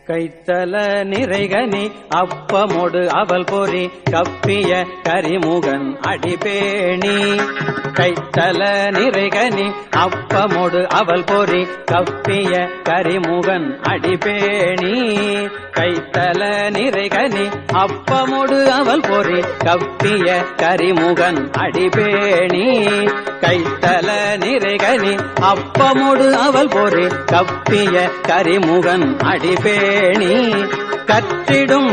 கைத்தல நிறைகனி அப்பமொடு அவல் பொறி கப்பிய கரிமுகன் அடிபேணி கைத்தல நிறைகனி அப்பமொடு அவல் பொறி கப்பிய கரிமுகன் அடிபேணி கைத்தல நிறைகனி அப்பமொடு அவல் பொறி கப்பிய கரிமுகன் அடிபேணி கைத்தல நிறைகனி அப்பமொடு அவல் பொறி கப்பிய கரிமுகன் அடிபேணி கற்றிடும்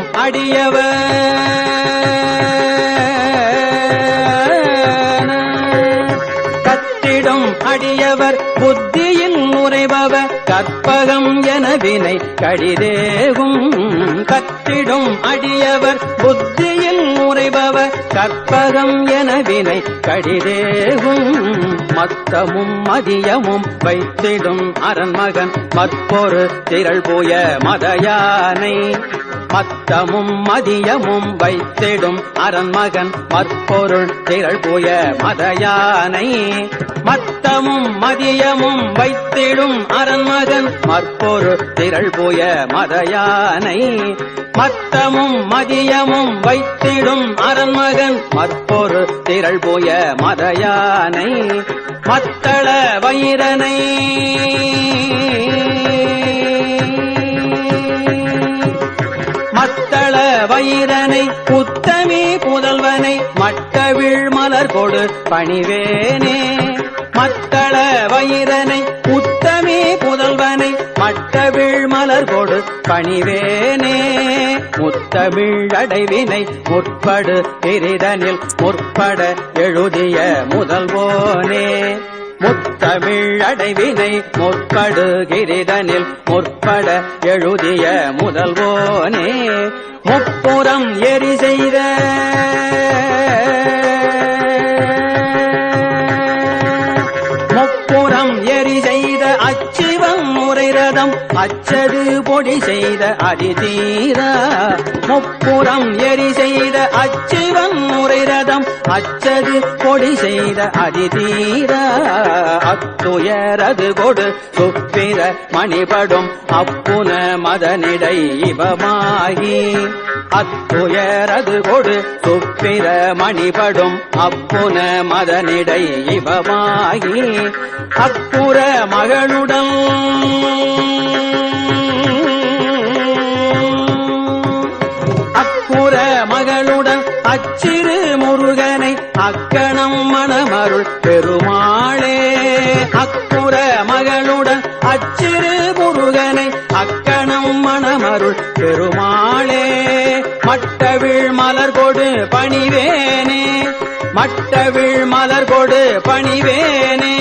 அடியவர் கற்றிடும் அடியவர் புத்தியில் நுரைபவர் கற்பகம் என வினை கடிதேவும் கற்றிடும் அடியவர் புத்தியில் நுரைபவர் கற்பகம் என வினை கடிதேவும் மத்தமும் மதியமும் வைத்திடும் அரண்மகன் மற்பொரு திரள் போய மதயானை மத்தமும் மதியமும் வைத்திடும் அரண்மகன் மற்பொருள் திரள் போய மதயானை மத்தமும் மதியமும் வைத்திடும் அரண்மகன் மற்பொரு திரள் போய மதயானை மத்தமும் மதியமும் வைத்திடும் அரண்மகன் மற்பொரு திரள் போய மதயானை மத்தள வயிரனை மத்தள வயிரனை புத்தமி புதல்வனை மட்டவிழ் மலர் கொடு பணிவேனே மத்தள வயிரனை உத்தமி புதல்வனை மட்டவிழ் மலர் கொடு பணிவேனே முத்தமிழ் அடைவினை முற்படு எரிதனில் முற்பட எழுதிய முதல்வோனே முத்தமிழ் அடைவினை முற்படு கிரிதனில் முற்பட எழுதிய முதல்வோனே முப்புறம் எரி செய்த முப்புறம் எரி செய்த அச்சிவம் முறை ரதம் அச்சது பொடி செய்த அதிதீரா முப்புறம் எரி செய்த அச்சிவம் முறை ரதம் அச்சது பொடி செய்த அதிதீரா அத்துயரது கொடு சுப்பிர மணிபடும் அப்புன மதனிடை இவமாகி அத்துயரது கொடு சுப்பிர மணிபடும் அப்புன மதனிடை இவமாகி அப்புற மகளுடன் அப்புற மகளுடன் அச்சிறு முருகனை அக்கணம் மணமருள் பெருமாளே அக்குற மகளுடன் அச்சிறு முருகனை அக்கணம் மணமருள் பெருமாளே மட்டவிழ் மலர் கொடு பணிவேனே மட்டவிழ் மலர் கொடு பணிவேனே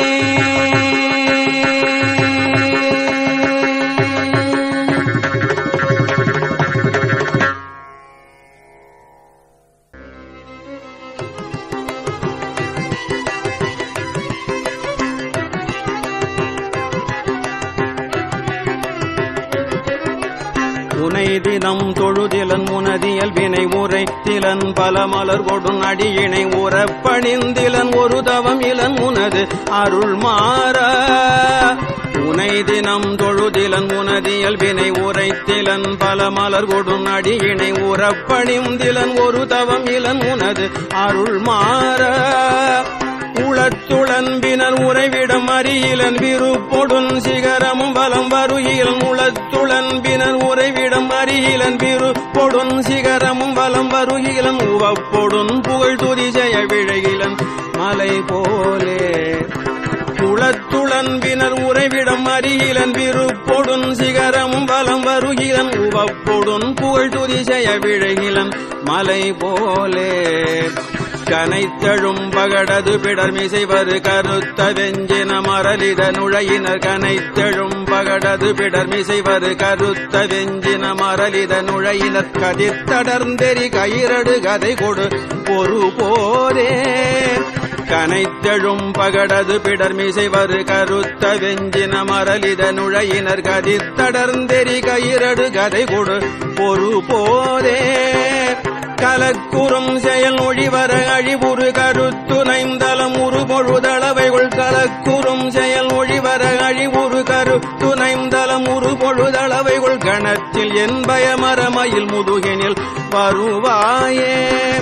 உனை தினம் தொழுதிலன் உனதியல் வினை உரை திலன் பல மலர் கொடும் அடியினை உறப்பணிந்திலன் ஒரு தவம் இளன் உனது அருள் மாற உனை தினம் தொழுதிலன் உனதியல் வினை உரைத்திலன் பல மலர் கொடும் அடியினை உறப்பணிந்திலன் ஒரு தவம் இளன் உனது அருள் மாற உளத்துளன்பினர் உறைவிடம் அறியிலன் விருப்பொடுன் சிகரமும் வலம் வருகிலன் உளத்துளன்பினர் உறைவிடம் அறியிலன் விருப்பொடுன் சிகரமும் வலம் வருகிலன் உவப்பொடுன் புகழ் துதிசெய விழகிலன் மலை போலே குளத்துளன்பினர் உறைவிடம் அறிகிலன் விருப்பொடுன் சிகரமும் வலம் வருகிலன் உவப்பொடுன் புகழ் துதிசெய விழகிலன் மலை போலே கனைத்தழும் பகடது பிடர்மிசைவரு கருத்த வெஞ்சின மரலித நுழையினர் கனைத்தழும் பகடது பிடர்மிசைவரு கருத்த வெஞ்சின மரலித நுழையினர் கதிர்த்தடர்ந்தெறி கயிரடு கதை கொடு பொறு போரே கனைத்தழும் பகடது பிடர்மிசைவரு கருத்த வெஞ்சின மரலித நுழையினர் கதிர்த்தடர்ந்தெறி கயிரடு கதை கொடு பொறு போரே கலக்குறும் செயல் ஒழிவர அழிவுறு கருத்துணைந்தலம் உருபொழுதளவைகள் கலக்குறும் செயல் ஒழிவர அழிவுறு கருத்துணைந்தலம் சினத்தனம் உரு பொழுதளவைகள் கணத்தில் என் பயமரமயில் முதுகினில் வருவாயே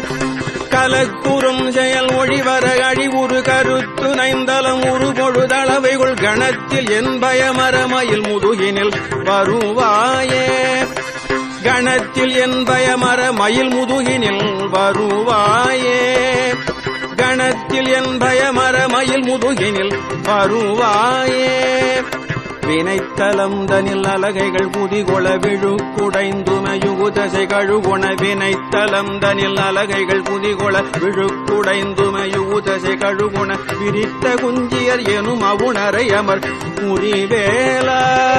கலக்குறும் செயல் ஒழிவர அழிவுறு கருத்து நைந்தலம் உரு பொழுதளவைகள் கணத்தில் என் பயமரமயில் முதுகினில் வருவாயே கணத்தில் என் பயமர மயில் முதுகினில் வருவாயே கணத்தில் என் பயமர மயில் முதுகினில் வருவாயே வினைத்தலம் தனில் அலகைகள் புதிகொள விழுக்குடைந்துமயுகுதசை கழுகுண வினைத்தலம் தனில் அலகைகள் புதிகொள விழுக்குடைந்துமயுகுதசை கழுகுண விரித்த குஞ்சியர் எனும் அவுணரை அமர் புரிவேலா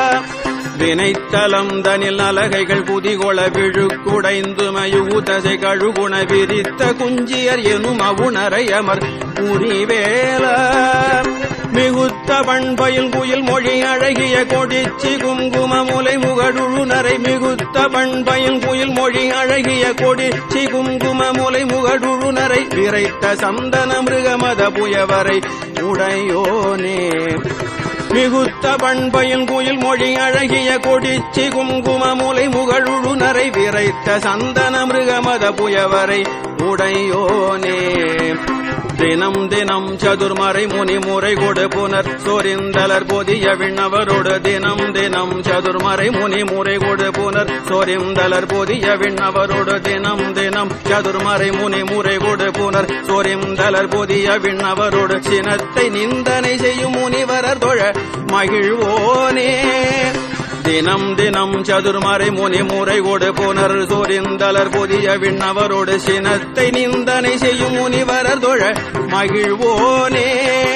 வினைத்தலம் தனில் அலகைகள் புதிகொள விழுக்குடைந்து மயுதசை கழுகுண விரித்த குஞ்சியர் எனும் அவுணரை அமர் புரிவேல மிகுத்த பண்பயில் குயில் மொழி அழகிய கொடிச்சி குங்கும முலை முகடுழுநரை மிகுத்த பண்பயில் குயில் மொழி அழகிய கொடிச்சி குங்கும முலை முகடுழுநரை விரைத்த சந்தன மிருகமத புயவரை உடையோனே மிகுத்த பண்பையில் குயில் மொழி அழகிய கொடிச்சி குங்கும முலை முகழுழுநரை விரைத்த சந்தன மிருகமத புயவரை உடையோனே தினம் தினம் சதுர்மறை முனி முறை கொடு புனர் சொரிந்தலர் பொதிய விண்ணவரோடு தினம் தினம் சதுர்மறை முனி முறை கொடு புனர் சொரிந்தலர் பொதிய விண்ணவரோடு தினம் தினம் சதுர்மறை முனி முறை கொடு புனர் சொரிந்தலர் பொதிய விண்ணவரோடு சினத்தை நிந்தனை செய்யும் முனிவரர் தொழ மகிழ்வோனே தினம் தினம் சதுர்மறை முனி முறை கொடு புனர் சோரிந்தலர் புதிய விண்ணவரோடு சினத்தை நிந்தனை செய்யும் முனிவரர் தொழ மகிழ்வோனே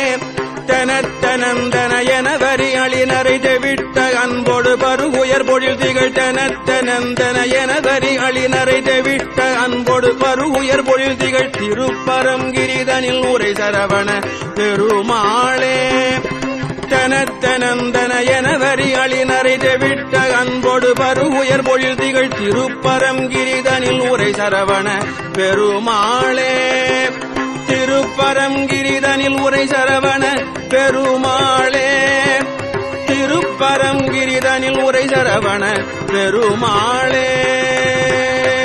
தனத்தனந்தன என வரி அழினரை தெவிட்ட அன்போடு பருகுயர் பொழில் திகழ் தனத்தனந்தன என வரி அழினரை தெவிட்ட அன்போடு பருகுயர் பொழில் திகழ் திருப்பரங்கிரிதனில் உரை சரவண பெருமாளே தனத்தனந்தன என வரி அழினரை தெவிட்ட அன்போடு பருகுயர் பொழில் திகழ் திருப்பரங்கிரிதனில் உரை சரவண பெருமாளே திருப்பரங்கிரிதனில் உரை சரவண பெருமாளே திருப்பரங்கிரிதனில் உரை சரவண பெருமாளே